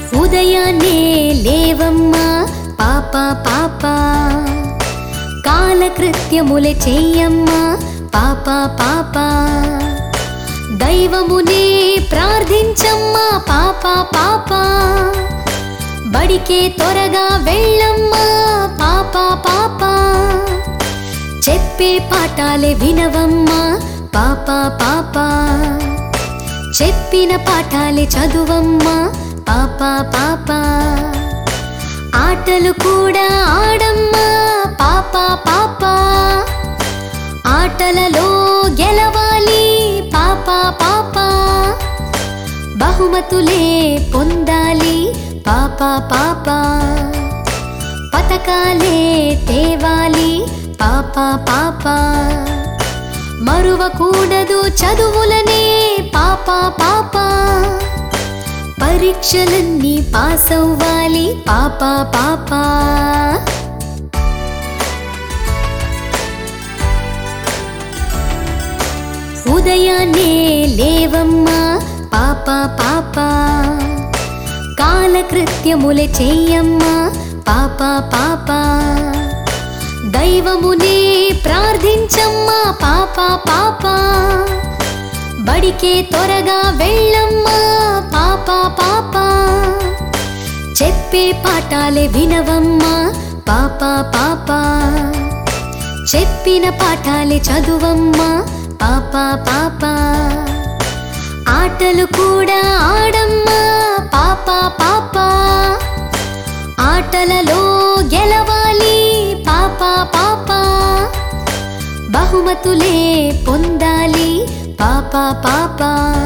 ఉదయాన్నే లేవమ్మా పాప పాప కాలకృత్యములే చెయ్యమ్మా పాప పాప దైవమునే ప్రార్థించమ్మా పాప పాప బడికే త్వరగా వెళ్ళమ్మా పాప పాప చెప్పే పాఠాలే వినవమ్మా పాప పాప చెప్పిన పాఠాలే చదువమ్మా పాప పాప ఆటలు కూడా ఆడమ్మా పాప పాప ఆటలలో గెలవాలి పాప పాప బహుమతులే పొందాలి పాప పాప పథకాలే తేవాలి పాప పాప మరువకూడదు చదువులనే పాప పాప పరీక్షలన్నీ పాస్ అవ్వాలి పాప పాప ఉదయాన్నే లేవమ్మా పాప పాప కాలకృత్యములే చెయ్యమ్మా పాప పాప దైవమునే ప్రార్థించమ్మా పాప పాప బడికే త్వరగా వెళ్ళమ్మా పాప పాప చెప్పే పాఠాలే వినవమ్మా పాప పాప చెప్పిన పాఠాలే చదువమ్మా పాప పాప ఆటలు కూడా ఆడమ్మా పాప పాప ఆటలలో గెలవాలి పాప పాప బహుమతులే పొందాలి పాప పాప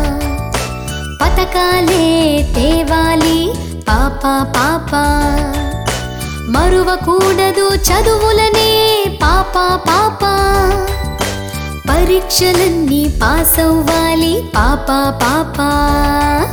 పథకాలే తేవాలి పాప పాప మరువకూడదు చదువులనే పాప పాప పరీక్షలన్నీ పాస్ అవ్వాలి పాప పాప